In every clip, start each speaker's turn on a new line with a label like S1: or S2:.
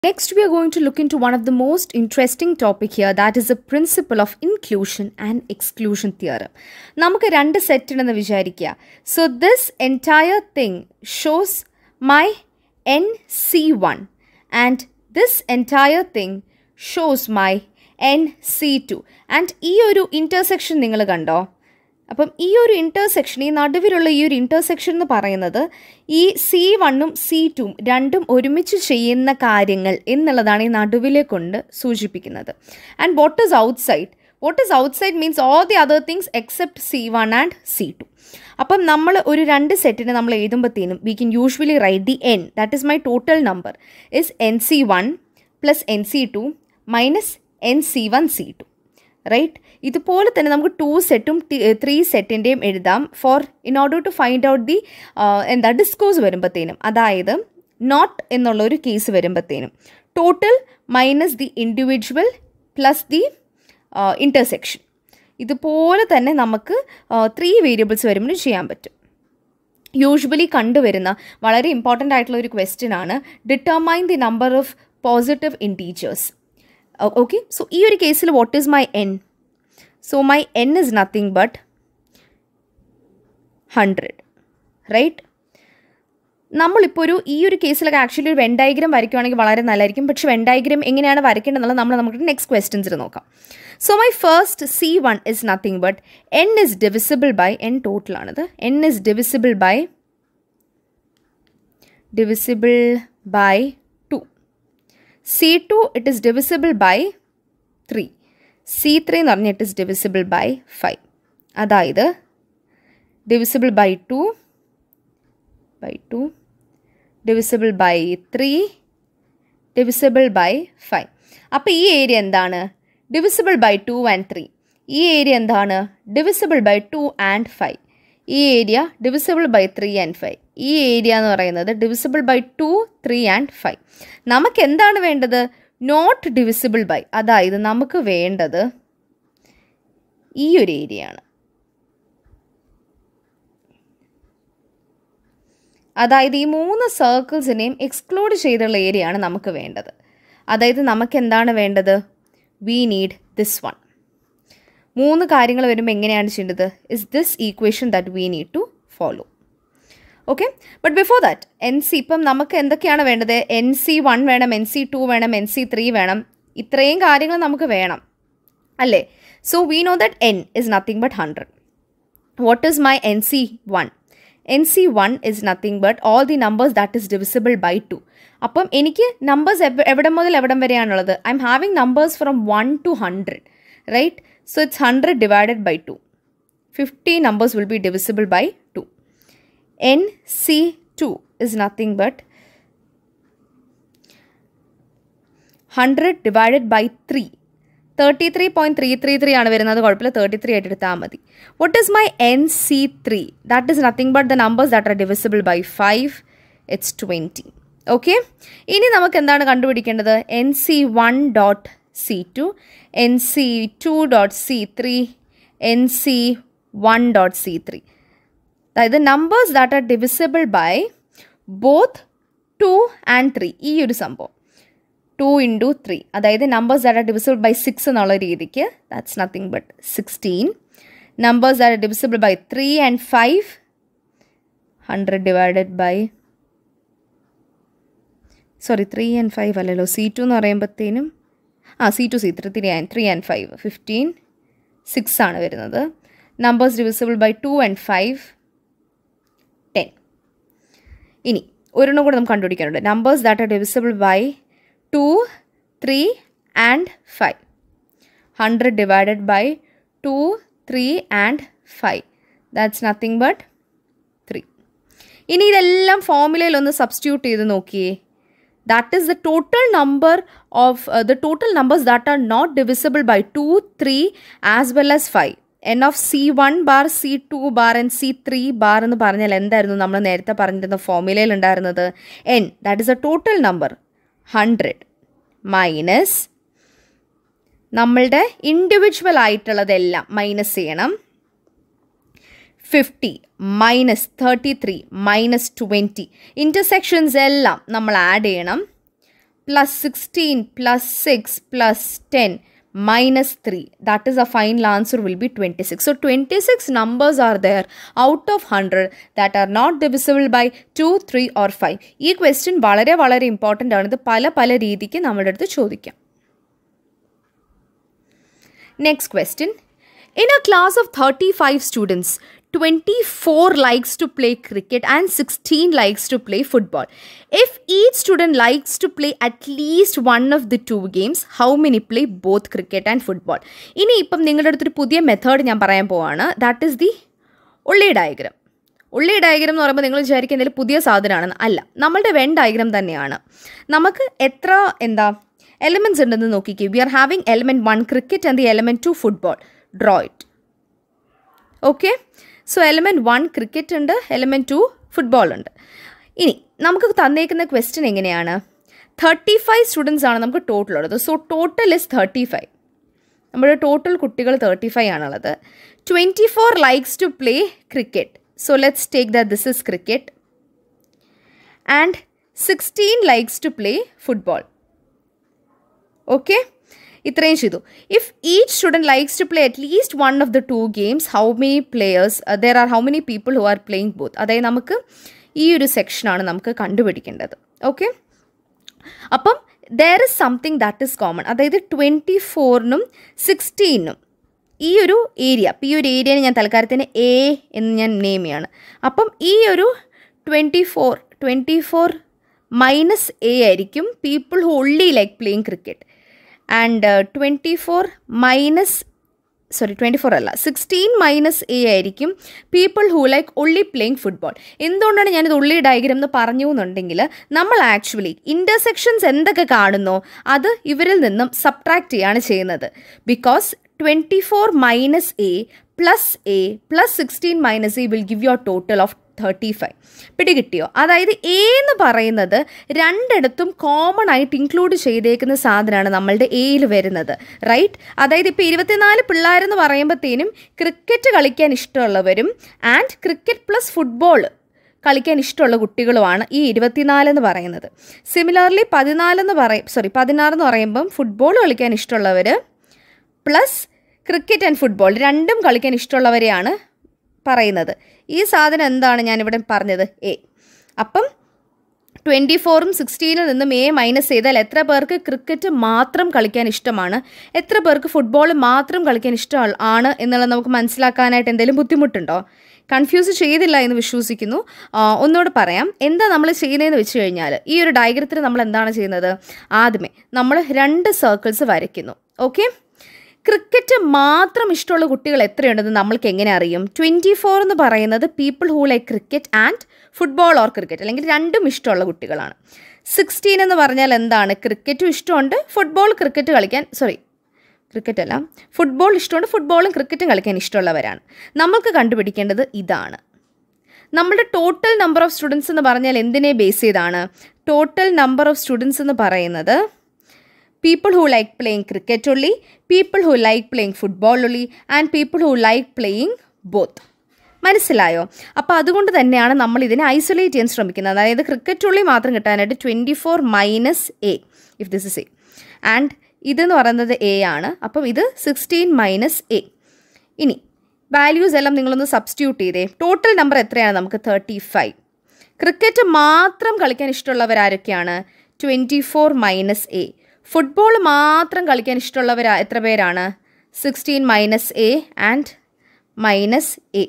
S1: Next, we are going to look into one of the most interesting topic here that is the principle of inclusion and exclusion theorem. നമുക്ക് രണ്ട് set ഉണ്ടെന്ന് വിചാരിക്കുക so this entire thing shows my N C one and this entire thing shows my N C two and ഈ ഒരു intersection നിങ്ങൾ കണ്ടോ അപ്പം ഈ ഒരു ഇൻ്റർസെക്ഷൻ ഈ നടുവിലുള്ള ഈ ഒരു ഇൻ്റർസെക്ഷൻ എന്ന് പറയുന്നത് ഈ സി വണ്ണും സി ടുവും രണ്ടും ഒരുമിച്ച് ചെയ്യുന്ന കാര്യങ്ങൾ എന്നുള്ളതാണ് ഈ നടുവിലെ കൊണ്ട് സൂചിപ്പിക്കുന്നത് and what is outside what is outside means all the other things except C one and C two അപ്പം നമ്മൾ ഒരു രണ്ട് സെറ്റിന് നമ്മൾ എഴുതുമ്പോഴത്തേനും we can usually write the N that is my total number is N C one plus N C two minus N C one C two right ഇതുപോലെ തന്നെ നമുക്ക് ടു സെറ്റും ത്രീ സെറ്റിൻ്റെയും എഴുതാം for in order to find out the എന്താ ഡിസ്കോസ് വരുമ്പോഴത്തേനും അതായത് നോട്ട് എന്നുള്ള ഒരു കേസ് വരുമ്പോഴത്തേനും total minus the individual plus the intersection ഇതുപോലെ തന്നെ നമുക്ക് ത്രീ വേരിയബിൾസ് വരുമ്പോൾ ചെയ്യാൻ പറ്റും യൂഷ്വലി കണ്ടുവരുന്ന വളരെ ഇമ്പോർട്ടൻ്റ് ആയിട്ടുള്ള ഒരു ക്വസ്റ്റ്യൻ ആണ് determine the number of positive integers okay so ഈ ഒരു കേസിൽ what is my N so my N is nothing but hundred right നമ്മളിപ്പോൾ ഒരു ഈ ഒരു കേസിലൊക്കെ ആക്ച്വലി ഒരു വെൻ ഡയഗ്രം വരയ്ക്കുവാണെങ്കിൽ വളരെ നല്ലതായിരിക്കും പക്ഷേ വെൻ ഡയഗ്രം എങ്ങനെയാണ് വരയ്ക്കേണ്ടതെന്നുള്ളത് നമ്മൾ നമുക്ക് നെക്സ്റ്റ് ക്വസ്റ്റ്യൻസിൽ നോക്കാം so my first C one is nothing but N is divisible by N ടോട്ടലാണിത് N is divisible by divisible by two C two it is divisible by three C three എന്ന് പറഞ്ഞാൽ it is divisible by five അതായത് divisible by two by two divisible by three divisible by five അപ്പോൾ ഈ area എന്താണ് divisible by two and three ഈ area എന്താണ് divisible by two and five ഈ area divisible by three and five ഈ area എന്ന് പറയുന്നത് divisible by two three and five നമുക്ക് എന്താണ് വേണ്ടത് നോട്ട് ഡിവിസിബിൾ ബൈ അതായത് നമുക്ക് വേണ്ടത് ഈ ഒരു ഏരിയ ആണ് അതായത് ഈ മൂന്ന് സർക്കിൾസിനെയും എക്സ്ക്ലൂഡ് ചെയ്തുള്ള ഏരിയ ആണ് നമുക്ക് വേണ്ടത് അതായത് നമുക്ക് എന്താണ് വേണ്ടത് വി നീഡ് ദിസ് വൺ മൂന്ന് കാര്യങ്ങൾ വരുമ്പോൾ എങ്ങനെയാണ് ചെയ്യേണ്ടത് is this equation that we need to follow okay but before that N C ഇപ്പം നമുക്ക് എന്തൊക്കെയാണ് വേണ്ടത് എൻ സി വൺ വേണം എൻ സി ടു വേണം എൻ സി ത്രീ വേണം ഇത്രയും കാര്യങ്ങൾ നമുക്ക് വേണം അല്ലേ so we know that N is nothing but hundred what is my N C one N C one is nothing but all the numbers that is divisible by two അപ്പം എനിക്ക് numbers എവിടെ മുതൽ എവിടം വരെയാണുള്ളത് I'm having numbers from one to hundred right so it's hundred divided by two fifty numbers will be divisible by two N C two is nothing but hundred divided by three thirty three point three three three ആണ് വരുന്നത് കുഴപ്പമില്ല thirty three ആയിട്ട് എടുത്താൽ മതി what is my N C three that is nothing but the numbers that are divisible by five it's twenty okay ഇനി നമുക്ക് എന്താണ് കണ്ടുപിടിക്കേണ്ടത് N C one dot C two N C two dot C three N C one dot C three അതായത് numbers that are divisible by both two and three ഈ ഒരു സംഭവം two into three അതായത് numbers that are divisible by six എന്നുള്ള രീതിക്ക് that's nothing but sixteen numbers that are divisible by three and five hundred divided by sorry three and five അല്ലല്ലോ C to എന്ന് പറയുമ്പോഴത്തേനും ആ C two C three three and three and five fifteen six ആണ് വരുന്നത് numbers divisible by two and five ten ഇനി ഒരെണ്ണം കൂടെ നമുക്ക് കണ്ടുപിടിക്കാനുണ്ട് numbers that are divisible by two three and five hundred divided by two three and five that's nothing but three ഇനി ഇതെല്ലാം ഫോമുലയിൽ ഒന്ന് സബ്സ്റ്റിറ്റ്യൂട്ട് ചെയ്ത് നോക്കിയേ that is the total number of the total numbers that are not divisible by two three as well as five N of C one bar C two bar and C three bar എന്ന് പറഞ്ഞാൽ എന്തായിരുന്നു നമ്മൾ നേരത്തെ പറഞ്ഞിരുന്ന ഫോമുലയിൽ ഉണ്ടായിരുന്നത് N that is a total number hundred minus നമ്മളുടെ individual ആയിട്ടുള്ളതെല്ലാം മൈനസ് ചെയ്യണം fifty minus thirty three minus twenty intersections എല്ലാം നമ്മൾ ആഡ് ചെയ്യണം plus 16 plus 6 plus 10 minus 3 that is the final answer will be 26 so 26 numbers are there out of 100 that are not divisible by 2 3 or 5 ഈ question വളരെ വളരെ important ആണ് ഇത് പല പല രീതിക്ക് നമ്മുടെ അടുത്ത് ചോദിക്കാം next question in a class of thirty five students twenty four likes to play cricket and sixteen likes to play football if each student likes to play at least one of the two games how many play both cricket and football ഇനി ഇപ്പം നിങ്ങളുടെ അടുത്തൊരു പുതിയ method ഞാൻ പറയാൻ പോവാണ് that is the only diagram only diagram എന്ന് പറയുമ്പോൾ നിങ്ങൾ വിചാരിക്കുക എന്തെങ്കിലും പുതിയ സാധനമാണെന്ന് അല്ല നമ്മളുടെ വെൻ ഡയഗ്രം തന്നെയാണ് നമുക്ക് എത്ര എന്താ എലമെൻറ്റ്സ് ഉണ്ടെന്ന് നോക്കിക്കേ we are having element one cricket and the element two football draw it okay so element one cricket ഉണ്ട് എലമെൻറ്റ് ടു ഫുട്ബോൾ ഉണ്ട് ഇനി നമുക്ക് തന്നേക്കുന്ന ക്വസ്റ്റ്യൻ എങ്ങനെയാണ് തേർട്ടി ഫൈവ് സ്റ്റുഡൻസ് ആണ് നമുക്ക് ടോട്ടൽ ഉള്ളത് so total is thirty five നമ്മുടെ ടോട്ടൽ കുട്ടികൾ തേർട്ടി ഫൈവ് ആണുള്ളത് twenty four likes to play cricket so let's take the this is cricket and sixteen likes to play football okay ഇത്രയും ചെയ്തു if each student likes to play at least one of the two games how many players there are how many people who are playing both അതായത് നമുക്ക് ഈ ഒരു സെക്ഷനാണ് നമുക്ക് കണ്ടുപിടിക്കേണ്ടത് okay അപ്പം there is something that is common അതായത് twenty ഫോറിനും സിക്സ്റ്റീനും ഈ ഒരു ഏരിയ അപ്പം ഈ ഒരു ഏരിയനെ ഞാൻ തൽക്കാലത്തിന് എ എന്ന് ഞാൻ നെയിം ചെയ്യാണ് അപ്പം ഈ ഒരു twenty four twenty four minus A ആയിരിക്കും people who only like playing cricket and twenty four minus sorry twenty four അല്ല സിക്സ്റ്റീൻ മൈനസ് എ ആയിരിക്കും people who like only playing football എന്തുകൊണ്ടാണ് ഞാനിത് ഉള്ളി ഡയഗ്രം എന്ന് പറഞ്ഞു എന്നുണ്ടെങ്കിൽ നമ്മൾ ആക്ച്വലി ഇൻ്റർസെക്ഷൻസ് എന്തൊക്കെ കാണുന്നോ അത് ഇവരിൽ നിന്നും സബ്ട്രാക്ട് ചെയ്യാണ് ചെയ്യുന്നത് because twenty four minus A plus A plus sixteen minus A will give your total of thirty five പിടികിട്ടിയോ അതായത് എ എന്ന് പറയുന്നത് രണ്ടിടത്തും കോമൺ ആയിട്ട് ഇൻക്ലൂഡ് ചെയ്തേക്കുന്ന സാധനമാണ് നമ്മളുടെ എയിൽ വരുന്നത് റൈറ്റ് അതായത് ഇപ്പോൾ ഇരുപത്തിനാല് പിള്ളേരെന്ന് പറയുമ്പോഴത്തേനും ക്രിക്കറ്റ് കളിക്കാൻ ഇഷ്ടമുള്ളവരും ആൻഡ് ക്രിക്കറ്റ് പ്ലസ് ഫുട്ബോൾ കളിക്കാൻ ഇഷ്ടമുള്ള കുട്ടികളുമാണ് ഈ ഇരുപത്തിനാലെന്ന് പറയുന്നത് സിമിലർലി പതിനാലെന്ന് പറയും സോറി പതിനാറെന്ന് പറയുമ്പം ഫുട്ബോൾ കളിക്കാൻ ഇഷ്ടമുള്ളവർ പ്ലസ് ക്രിക്കറ്റ് ആൻഡ് ഫുട്ബോൾ രണ്ടും കളിക്കാൻ ഇഷ്ടമുള്ളവരെയാണ് പറയുന്നത് ഈ സാധനം എന്താണ് ഞാനിവിടെ പറഞ്ഞത് എ അപ്പം ട്വൻറ്റി ഫോറും സിക്സ്റ്റീനിൽ നിന്നും എ മൈനസ് ചെയ്താൽ എത്ര പേർക്ക് ക്രിക്കറ്റ് മാത്രം കളിക്കാൻ ഇഷ്ടമാണ് എത്ര പേർക്ക് ഫുട്ബോൾ മാത്രം കളിക്കാൻ ഇഷ്ടം ആണ് എന്നുള്ളത് നമുക്ക് മനസ്സിലാക്കാനായിട്ട് എന്തെങ്കിലും ബുദ്ധിമുട്ടുണ്ടോ കൺഫ്യൂസ് ചെയ്തില്ല എന്ന് വിശ്വസിക്കുന്നു ഒന്നുകൂടെ പറയാം എന്താ നമ്മൾ ചെയ്യുന്നതെന്ന് വെച്ച് കഴിഞ്ഞാൽ ഈ ഒരു ഡയഗ്രത്തിൽ നമ്മൾ എന്താണ് ചെയ്യുന്നത് ആദ്യമേ നമ്മൾ രണ്ട് സർക്കിൾസ് വരയ്ക്കുന്നു ഓക്കെ ക്രിക്കറ്റ് മാത്രം ഇഷ്ടമുള്ള കുട്ടികൾ എത്രയുണ്ടെന്ന് നമ്മൾക്ക് എങ്ങനെ അറിയും ട്വൻറ്റി ഫോർ എന്ന് പറയുന്നത് people who like cricket and football or cricket അല്ലെങ്കിൽ രണ്ടും ഇഷ്ടമുള്ള കുട്ടികളാണ് സിക്സ്റ്റീൻ എന്ന് പറഞ്ഞാൽ എന്താണ് ക്രിക്കറ്റും ഇഷ്ടമുണ്ട് ഫുട്ബോൾ ക്രിക്കറ്റ് കളിക്കാൻ സോറി ക്രിക്കറ്റ് അല്ല ഫുട്ബോൾ ഇഷ്ടമുണ്ട് ഫുട്ബോളും ക്രിക്കറ്റും കളിക്കാൻ ഇഷ്ടമുള്ളവരാണ് നമ്മൾക്ക് കണ്ടുപിടിക്കേണ്ടത് ഇതാണ് നമ്മുടെ ടോട്ടൽ നമ്പർ ഓഫ് സ്റ്റുഡൻസ് എന്ന് പറഞ്ഞാൽ എന്തിനെ ബേസ് ചെയ്താണ് ടോട്ടൽ നമ്പർ ഓഫ് സ്റ്റുഡൻസ് എന്ന് പറയുന്നത് people who like playing cricket only people who like playing football only and people who like playing both മനസ്സിലായോ അപ്പോൾ അതുകൊണ്ട് തന്നെയാണ് നമ്മൾ ഇതിനെ ഐസൊലേറ്റ് ചെയ്യാൻ ശ്രമിക്കുന്നത് അതായത് ക്രിക്കറ്റ് ഉള്ളി മാത്രം കിട്ടാനായിട്ട് twenty four minus A if this is A and ഇതെന്ന് പറയുന്നത് എ ആണ് അപ്പം ഇത് സിക്സ്റ്റീൻ മൈനസ് എ ഇനി വാല്യൂസ് എല്ലാം നിങ്ങളൊന്ന് സബ്സ്റ്റിറ്റ്യൂട്ട് ചെയ്തേ ടോട്ടൽ നമ്പർ എത്രയാണ് നമുക്ക് തേർട്ടി ഫൈവ് ക്രിക്കറ്റ് മാത്രം കളിക്കാൻ ഇഷ്ടമുള്ളവരാരൊക്കെയാണ് twenty four minus A football മാത്രം കളിക്കാൻ ഇഷ്ടമുള്ളവർ എത്ര പേരാണ് sixteen minus A and minus A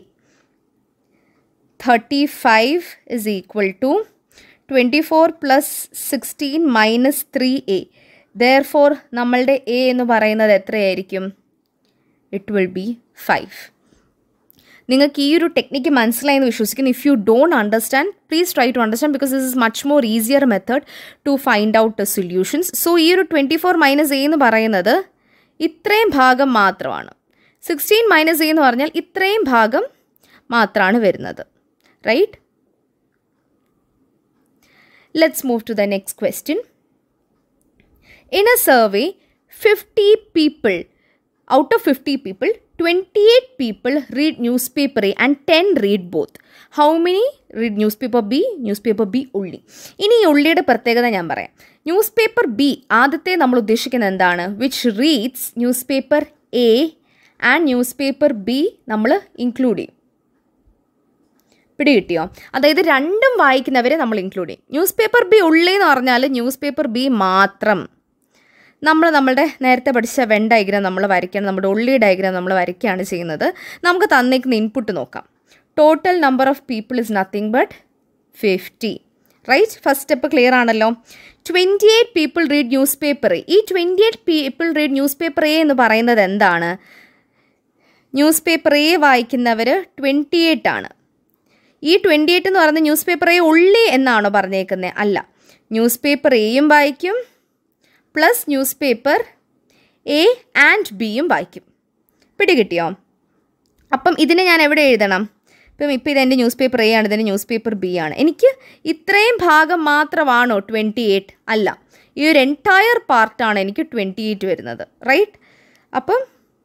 S1: thirty five is equal to twenty four plus sixteen minus three A therefore നമ്മളുടെ എ എന്ന് പറയുന്നത് എത്രയായിരിക്കും ഇറ്റ് വിൽ ബി ഫൈവ് നിങ്ങൾക്ക് ഈ ഒരു ടെക്നിക്ക് മനസ്സിലായി എന്ന് വിശ്വസിക്കുന്നു if you don't understand please try to understand because this is much more easier method to find out solutions so ഈ ഒരു ട്വൻറ്റി ഫോർ മൈനസ് എ എന്ന് പറയുന്നത് ഇത്രയും ഭാഗം മാത്രമാണ് സിക്സ്റ്റീൻ മൈനസ് എ എന്ന് പറഞ്ഞാൽ ഇത്രയും ഭാഗം മാത്രമാണ് വരുന്നത് right let's move to the next question in a survey fifty people out of fifty people twenty eight people read newspaper A and ten read both how many read newspaper B newspaper B only ഇനി ഈ ഉള്ളിയുടെ പ്രത്യേകത ഞാൻ പറയാം news newspaper B ആദ്യത്തെ നമ്മൾ ഉദ്ദേശിക്കുന്നത് എന്താണ് which reads newspaper A and newspaper B നമ്മൾ ഇൻക്ലൂഡ് ചെയ്യും പിടി കിട്ടിയോ അതായത് രണ്ടും വായിക്കുന്നവരെ നമ്മൾ ഇൻക്ലൂഡ് ചെയ്യും ന്യൂസ് പേപ്പർ ബി ഉള്ളേന്ന് പറഞ്ഞാൽ ന്യൂസ് പേപ്പർ ബി മാത്രം നമ്മൾ നമ്മളുടെ നേരത്തെ പഠിച്ച വെൻ ഡയഗ്രാം നമ്മൾ വരയ്ക്കണം നമ്മുടെ ഉള്ളി ഡയഗ്രാം നമ്മൾ വരയ്ക്കുകയാണ് ചെയ്യുന്നത് നമുക്ക് തന്നേക്കുന്ന ഇൻപുട്ട് നോക്കാം total number of people is nothing but fifty right first step clear ആണല്ലോ twenty eight people read newspaper ഈ twenty eight people read newspaper A എന്ന് പറയുന്നത് എന്താണ് ന്യൂസ് പേപ്പർ എ വായിക്കുന്നവർ ട്വൻറ്റി എയ്റ്റ് ആണ് ഈ twenty eight എന്ന് പറയുന്ന ന്യൂസ് പേപ്പർ എ ഉള്ളി എന്നാണോ പറഞ്ഞേക്കുന്നത് അല്ല ന്യൂസ് പേപ്പർ എയും വായിക്കും plus newspaper A and ബിയും വായിക്കും പിടികിട്ടിയോ അപ്പം ഇതിനെ ഞാൻ എവിടെ എഴുതണം ഇപ്പം ഇപ്പം ഇതെൻ്റെ ന്യൂസ് പേപ്പർ എ ആണ് ഇതിൻ്റെ ന്യൂസ് പേപ്പർ ബി ആണ് എനിക്ക് ഇത്രയും ഭാഗം മാത്രമാണോ ട്വൻറ്റി എയ്റ്റ് അല്ല ഈ ഒരു എൻറ്റയർ പാർട്ടാണ് എനിക്ക് ട്വൻറ്റി എയ്റ്റ് വരുന്നത് റൈറ്റ് അപ്പം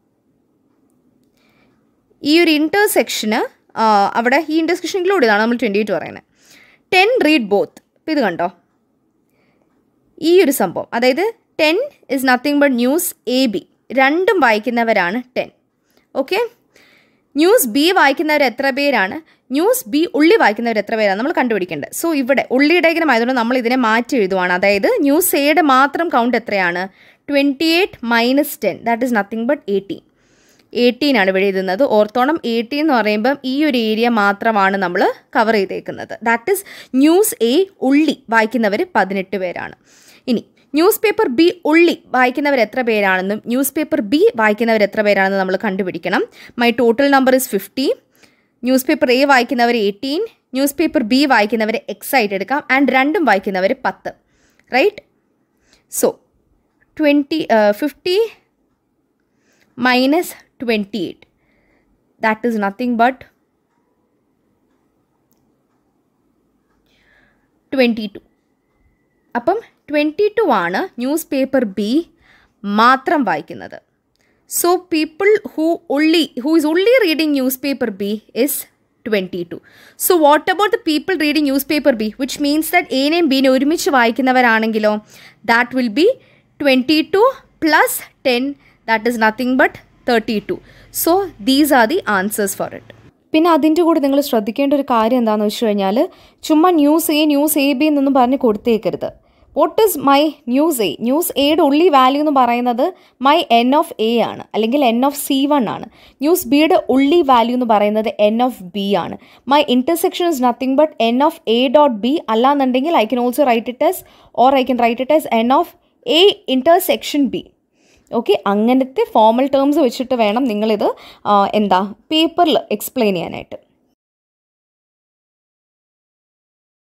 S1: ഈ ഒരു ഇൻറ്റർസെക്ഷന് അവിടെ ഈ ഇൻറ്റർസെക്ഷൻ ഇൻക്ലൂഡ് ചെയ്താണ് നമ്മൾ ട്വൻറ്റി എയ്റ്റ് പറയുന്നത് ടെൻ റീഡ് ബോത്ത് ഇപ്പം ഇത് കണ്ടോ ഈ ഒരു സംഭവം അതായത് ten is nothing but news A B രണ്ടും വായിക്കുന്നവരാണ് ടെൻ ഓക്കെ ന്യൂസ് ബി വായിക്കുന്നവർ എത്ര പേരാണ് ന്യൂസ് ബി ഉള്ളി വായിക്കുന്നവർ എത്ര പേരാണ് നമ്മൾ കണ്ടുപിടിക്കേണ്ടത് സോ ഇവിടെ ഉള്ളി ഡയഗ്രം ആയതുകൊണ്ട് നമ്മൾ ഇതിനെ മാറ്റി എഴുതുവാണ് അതായത് ന്യൂസ് എയുടെ മാത്രം കൗണ്ട് എത്രയാണ് twenty eight minus ten that is nothing but eighteen eighteen ആണ് ഇവിടെ എഴുതുന്നത് ഓർത്തോണം എയ്റ്റീൻ എന്ന് പറയുമ്പം ഈ ഒരു ഏരിയ മാത്രമാണ് നമ്മൾ കവർ ചെയ്തേക്കുന്നത് ദാറ്റ് ഇസ് ന്യൂസ് എ ഉള്ളി വായിക്കുന്നവർ പതിനെട്ട് പേരാണ് ഇനി ന്യൂസ് പേപ്പർ ബി ഉള്ളി വായിക്കുന്നവർ എത്ര പേരാണെന്നും ന്യൂസ് പേപ്പർ ബി വായിക്കുന്നവർ എത്ര പേരാണെന്നും നമ്മൾ കണ്ടുപിടിക്കണം my total number is fifty newspaper A വായിക്കുന്നവർ എയ്റ്റീൻ ന്യൂസ് പേപ്പർ ബി വായിക്കുന്നവർ എക്സ് ആയിട്ട് എടുക്കാം ആൻഡ് രണ്ടും വായിക്കുന്നവർ പത്ത് right so twenty fifty minus twenty eight that is nothing but twenty two അപ്പം ട്വൻറ്റി ടു ആണ് ന്യൂസ് പേപ്പർ ബി മാത്രം വായിക്കുന്നത് so people who only who is only reading newspaper B is twenty to so what about the people reading newspaper B which means that എനെയും ബിനെ ഒരുമിച്ച് വായിക്കുന്നവരാണെങ്കിലോ that will be twenty two plus ten that is nothing but thirty two so these are the answers for it പിന്നെ അതിൻ്റെ കൂടെ നിങ്ങൾ ശ്രദ്ധിക്കേണ്ട ഒരു കാര്യം എന്താണെന്ന് വെച്ച് കഴിഞ്ഞാൽ ചുമ്മാ news A news A B എന്നൊന്നും പറഞ്ഞ് കൊടുത്തേക്കരുത് what is my news A news എയുടെ ഉള്ളി വാല്യൂ എന്ന് പറയുന്നത് മൈ എൻ ഓഫ് എ ആണ് അല്ലെങ്കിൽ എൻ ഓഫ് സി വൺ ആണ് ന്യൂസ് ബിയുടെ ഉള്ളി വാല്യൂ എന്ന് പറയുന്നത് എൻ ഓഫ് ബി ആണ് my intersection is nothing but N of A dot B അല്ലാന്നുണ്ടെങ്കിൽ I can also write it as or I can write it as N of A intersection B okay അങ്ങനത്തെ formal terms വെച്ചിട്ട് വേണം നിങ്ങളിത് എന്താ പേപ്പറിൽ explain ചെയ്യാനായിട്ട്